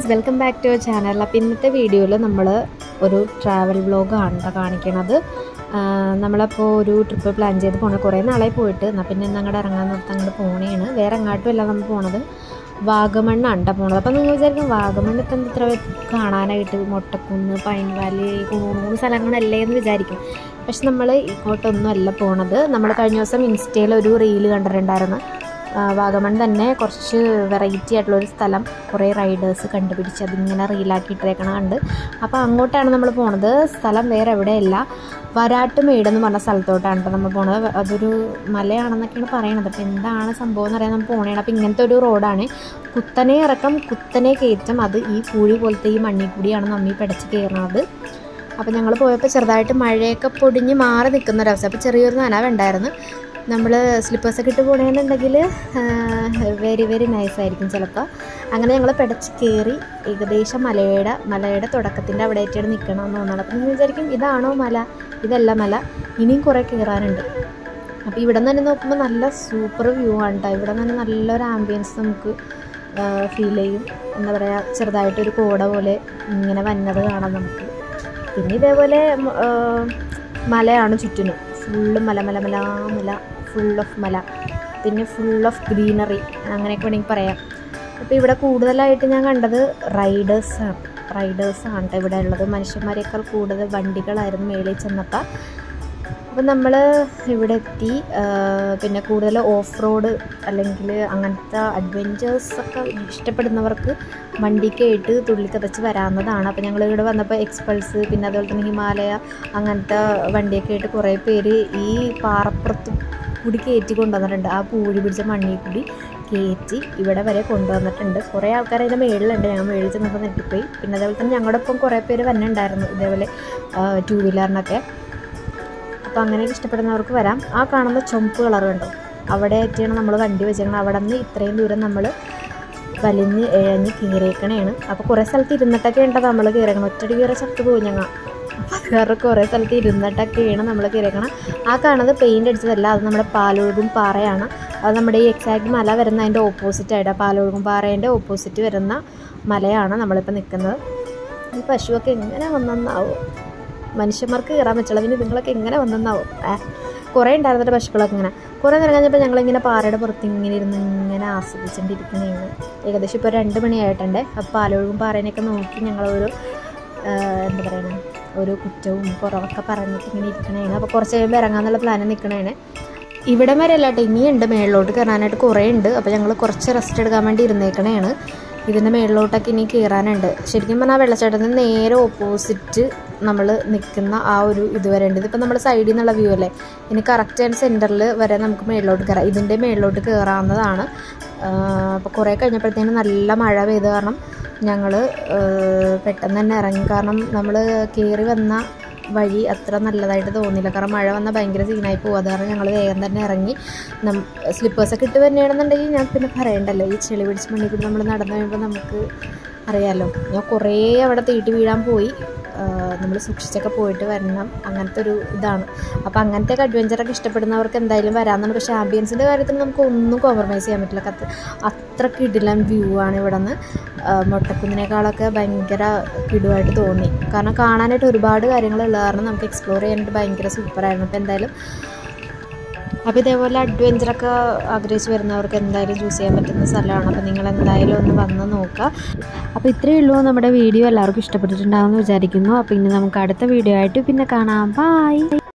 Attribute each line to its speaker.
Speaker 1: guys welcome back to our channel അപ്പോൾ ഇന്നത്തെ വീഡിയോയിൽ നമ്മൾ ഒരു ട്രാവൽ വ്ളോഗാണ് കേട്ടോ കാണിക്കണത് നമ്മളപ്പോൾ ഒരു ട്രിപ്പ് പ്ലാൻ ചെയ്ത് പോകണം കുറേ നാളായി പോയിട്ട് എന്നാൽ പിന്നെ ഇന്ന് അങ്ങോട്ട് ഇറങ്ങാൻ നിർത്തി അങ്ങോട്ട് പോണേണ് വേറെ എങ്ങോട്ടും അല്ല നമ്മൾ പോണത് വാഗമണ്ണാണ് കേട്ടോ പോണത് അപ്പോൾ നിങ്ങൾ വിചാരിക്കും വാഗമണ്ണ് ഇപ്പം ഇത്ര കാണാനായിട്ട് മൊട്ടക്കുന്ന് പൈൻ വാലി മൂന്ന് സ്ഥലങ്ങളല്ലേ എന്ന് വിചാരിക്കും പക്ഷെ നമ്മൾ ഇങ്ങോട്ടൊന്നും അല്ല പോണത് നമ്മൾ കഴിഞ്ഞ ദിവസം ഇൻസ്റ്റയിൽ ഒരു റീല് കണ്ടിട്ടുണ്ടായിരുന്നു ആ, വാഗമൺ തന്നെ കുറച്ച് വെറൈറ്റി ആയിട്ടുള്ള ഒരു സ്ഥലം കുറേ റൈഡേഴ്സ് കണ്ടുപിടിച്ച് അതിങ്ങനെ റീലാക്കിയിട്ടേക്കണ കണ്ട് അപ്പോൾ അങ്ങോട്ടാണ് നമ്മൾ പോണത് സ്ഥലം വേറെ എവിടെയല്ല വരാട്ടുമേട് എന്ന് പറഞ്ഞ സ്ഥലത്തോട്ടാണ് കേട്ടോ നമ്മൾ പോണത് അതൊരു മലയാണെന്നൊക്കെയാണ് പറയണത് അപ്പോൾ എന്താണ് സംഭവം എന്ന് അറിയാൻ നമ്മൾ പോണേണ് അപ്പോൾ ഇങ്ങനത്തെ ഒരു റോഡാണ് കുത്തനെ ഇറക്കം കുത്തനെ കയറ്റം അത് ഈ പൂഴി പോലത്തെ ഈ മണ്ണിൽ കൂടിയാണ് നമ്മി പിടച്ച് കയറുന്നത് അപ്പോൾ ഞങ്ങൾ പോയപ്പോൾ ചെറുതായിട്ട് മഴയൊക്കെ പൊടിഞ്ഞ് മാറി നിൽക്കുന്ന ഒരവസ്ഥ അപ്പോൾ ചെറിയൊരു നനവുണ്ടായിരുന്നു നമ്മൾ സ്ലിപ്പേഴ്സൊക്കെ ഇട്ട് പോകണമെന്നുണ്ടെങ്കിൽ വെരി വെരി നൈസ് ആയിരിക്കും ചിലപ്പോൾ അങ്ങനെ ഞങ്ങൾ പിടച്ച് കയറി ഏകദേശം മലയുടെ മലയുടെ തുടക്കത്തിൻ്റെ അവിടെ ആയിട്ടാണ് നിൽക്കണം എന്ന് തോന്നുന്നത് അപ്പം നിങ്ങൾ വിചാരിക്കും ഇതാണോ മല ഇതല്ല മല ഇനിയും കുറേ കയറാനുണ്ട് അപ്പോൾ ഇവിടെ നിന്ന് തന്നെ നോക്കുമ്പോൾ നല്ല സൂപ്പർ വ്യൂ ആണ് കേട്ടോ ഇവിടെ നിന്ന് തന്നെ നല്ലൊരു ആംബിയൻസ് നമുക്ക് ഫീൽ ചെയ്യും എന്താ പറയുക ചെറുതായിട്ടൊരു കോട പോലെ ഇങ്ങനെ വന്നത് കാണാം നമുക്ക് പിന്നെ ഇതേപോലെ മ- ആ, മലയാണ് ചുറ്റിനും ഫുള്ള് മല മല മല മല ഫുൾ ഓഫ് മല പിന്നെ ഫുൾ ഓഫ് ഗ്രീനറി അങ്ങനെയൊക്കെ വേണമെങ്കിൽ പറയാം അപ്പോൾ ഇവിടെ കൂടുതലായിട്ട് ഞാൻ കണ്ടത് റൈഡേഴ്സാണ് റൈഡേഴ്സാണ് കേട്ടോ ഇവിടെ ഉള്ളത് മനുഷ്യന്മാരെക്കാൾ കൂടുതൽ വണ്ടികളായിരുന്നു മേളിൽ ചെന്നപ്പോൾ അപ്പം നമ്മൾ ഇവിടെ എത്തി ആ, പിന്നെ കൂടുതൽ ഓഫ് റോഡ് അല്ലെങ്കിൽ അങ്ങനത്തെ അഡ്വഞ്ചേഴ്സ് ഒക്കെ ഇഷ്ടപ്പെടുന്നവർക്ക് വണ്ടിക്ക് ആയിട്ട് തുള്ളിക്കതച്ച് വരാവുന്നതാണ് അപ്പോൾ ഞങ്ങൾ ഇവിടെ വന്നപ്പോൾ എക്സ്പൾസ് പിന്നെ അതുപോലെ തന്നെ ഹിമാലയ അങ്ങനത്തെ വണ്ടിയൊക്കെ ആയിട്ട് കുറേ പേര് ഈ പാറപ്പുറത്ത് കൂടി കയറ്റി കൊണ്ടുവന്നിട്ടുണ്ട് ആ പൂഴി പിടിച്ച മണ്ണിൽ കൂടി കയറ്റി ഇവിടെ വരെ കൊണ്ടുവന്നിട്ടുണ്ട് കുറേ ആൾക്കാർ അതിൻ്റെ മേളിലുണ്ട് ഞങ്ങൾ മേളിൽ ചെന്നപ്പോൾ നെട്ടിപ്പോയി പിന്നെ അതേപോലെ തന്നെ ഞങ്ങളുടെ ഒപ്പം കുറേ പേര് വന്നിട്ടുണ്ടായിരുന്നു ഇതേപോലെ ടൂ വീലറിനൊക്കെ അപ്പോൾ അങ്ങനെയൊക്കെ ഇഷ്ടപ്പെടുന്നവർക്ക് വരാം ആ കാണുന്ന ചുമപ്പ് കളർ കണ്ടോ അവിടെ ആയിട്ടാണ് നമ്മൾ വണ്ടി വെച്ചേക്കുന്നത് അവിടെ നിന്ന് ഇത്രയും ദൂരം നമ്മൾ വലിഞ്ഞ് ഇഴഞ്ഞ് കീറിയേക്കണേണ് അപ്പോൾ കുറേ സ്ഥലത്ത് ഇരുന്നിട്ടൊക്കെ ഉണ്ടോ നമ്മൾ കീറിയേക്കണം ഒറ്റടി കീറി ചത്തു പോകും ഞങ്ങൾ അപ്പോൾ അത് കാരണം കുറേ സ്ഥലത്ത് ഇരുന്നിട്ടൊക്കെയാണ് നമ്മൾ കീറിയേക്കണം ആ കാണുന്നത് പെയിൻ്റ് അടിച്ചതല്ല അത് നമ്മുടെ പാലൊഴുകും പാറയാണ് അത് നമ്മുടെ ഈ എക്സാക്ട് മല വരുന്ന അതിൻ്റെ ഓപ്പോസിറ്റ് ആയിട്ട് ആ പാലൊഴുകും പാറേൻ്റെ ഓപ്പോസിറ്റ് വരുന്ന മലയാണ് നമ്മളിപ്പോൾ നിൽക്കുന്നത് ഈ പശുവൊക്കെ എങ്ങനെ വന്നെന്നാവും മനുഷ്യന്മാർക്ക് കയറാൻ പറ്റില്ല പിന്നെ നിങ്ങളൊക്കെ എങ്ങനെ വന്നെന്നാവും ഏ കുറേ ഉണ്ടായിരുന്നിട്ട് പശുക്കളൊക്കെ ഇങ്ങനെ കുറേ നേരം കഴിഞ്ഞപ്പോൾ ഞങ്ങളിങ്ങനെ പാറയുടെ പുറത്ത് ഇങ്ങനെ ഇരുന്ന് ഇങ്ങനെ ആസ്വദിച്ചുകൊണ്ടിരിക്കുന്നതാണ് ഏകദേശം ഇപ്പോൾ രണ്ട് മണിയായിട്ടുണ്ട് അപ്പോൾ പാലൊഴുകും പാറേനെയൊക്കെ നോക്കി ഞങ്ങളൊരു ആ, എന്താ പറയുക ഒരു കുറ്റവും കുറവൊക്കെ പറഞ്ഞിട്ട് ഇങ്ങനെ ഇരിക്കണേണ് അപ്പോൾ കുറച്ച് കഴിയുമ്പോൾ ഇറങ്ങാന്നുള്ള പ്ലാനിൽ നിൽക്കണേണ് ഇവിടം വരെ അല്ലാട്ടോ ഇനിയുണ്ട് മേളിലോട്ട് കയറാനായിട്ട് കുറേ ഉണ്ട് അപ്പോൾ ഞങ്ങൾ കുറച്ച് റെസ്റ്റ് എടുക്കാൻ വേണ്ടി ഇരുന്നേക്കണേണ് ഇതിൻ്റെ മേളിലോട്ടൊക്കെ ഇനി കയറാനുണ്ട് ശരിക്കും പറഞ്ഞാൽ വെള്ളച്ചാട്ടത്തിന് നേരെ ഓപ്പോസിറ്റ് നമ്മൾ നിൽക്കുന്ന ആ ഒരു ഇതുവരെ ഉണ്ട് ഇതിപ്പോൾ നമ്മൾ സൈഡിൽ നിന്നുള്ള വ്യൂ അല്ലേ ഇനി കറക്റ്റ് ആൻഡ് സെൻറ്ററിൽ വരെ നമുക്ക് മേളിലോട്ട് കയറാം ഇതിൻ്റെ മേളിലോട്ട് കയറാവുന്നതാണ് അപ്പോൾ കുറേ കഴിഞ്ഞപ്പോഴത്തേനും നല്ല മഴ പെയ്ത് കാരണം ഞങ്ങൾ പെട്ടെന്ന് തന്നെ ഇറങ്ങി കാരണം നമ്മൾ കയറി വന്ന വഴി അത്ര നല്ലതായിട്ട് തോന്നിയില്ല കാരണം മഴ വന്നാൽ ഭയങ്കര സീനായി പോകും അത് കാരണം ഞങ്ങൾ വേഗം തന്നെ ഇറങ്ങി നം സ്ലിപ്പേഴ്സൊക്കെ ഇട്ട് തന്നെയാണെന്നുണ്ടെങ്കിൽ ഞാൻ പിന്നെ പറയണ്ടല്ലോ ഈ ചെളി പിടിച്ച മണ്ണിൽ കൂടി നമ്മൾ നടന്നു കഴിയുമ്പോൾ നമുക്ക് അറിയാമല്ലോ ഞാൻ കുറേ അവിടെ തീട്ടി വീഴാൻ പോയി നമ്മൾ സൂക്ഷിച്ചൊക്കെ പോയിട്ട് വരണം അങ്ങനത്തെ ഒരു ഇതാണ് അപ്പോൾ അങ്ങനത്തെ അഡ്വഞ്ചറൊക്കെ ഇഷ്ടപ്പെടുന്നവർക്ക് എന്തായാലും വരാമെന്നാണ് പക്ഷേ ആംബിയൻസിൻ്റെ കാര്യത്തിൽ നമുക്ക് ഒന്നും കോംപ്രമൈസ് ചെയ്യാൻ പറ്റില്ല കത്ത് അത്ര കിടിലൻ വ്യൂ ആണ് ഇവിടെ നിന്ന് മൊട്ടക്കുന്നിനേക്കാളൊക്കെ ഭയങ്കര കിടുവായിട്ട് തോന്നി കാരണം കാണാനായിട്ട് ഒരുപാട് കാര്യങ്ങളുള്ള കാരണം നമുക്ക് എക്സ്പ്ലോർ ചെയ്യാനായിട്ട് ഭയങ്കര സൂപ്പറായിരുന്നു അപ്പോൾ എന്തായാലും അപ്പോൾ ഇതേപോലെ അഡ്വഞ്ചറൊക്കെ ആഗ്രഹിച്ച് വരുന്നവർക്ക് എന്തായാലും ചൂസ് ചെയ്യാൻ പറ്റുന്ന സ്ഥലമാണ് അപ്പോൾ നിങ്ങൾ എന്തായാലും ഒന്ന് വന്ന് നോക്കുക അപ്പോൾ ഇത്രയേ ഉള്ളൂ നമ്മുടെ വീഡിയോ എല്ലാവർക്കും ഇഷ്ടപ്പെട്ടിട്ടുണ്ടാകുമെന്ന് വിചാരിക്കുന്നു അപ്പോൾ ഇനി നമുക്ക് അടുത്ത വീഡിയോ ആയിട്ട് പിന്നെ കാണാം ബായ്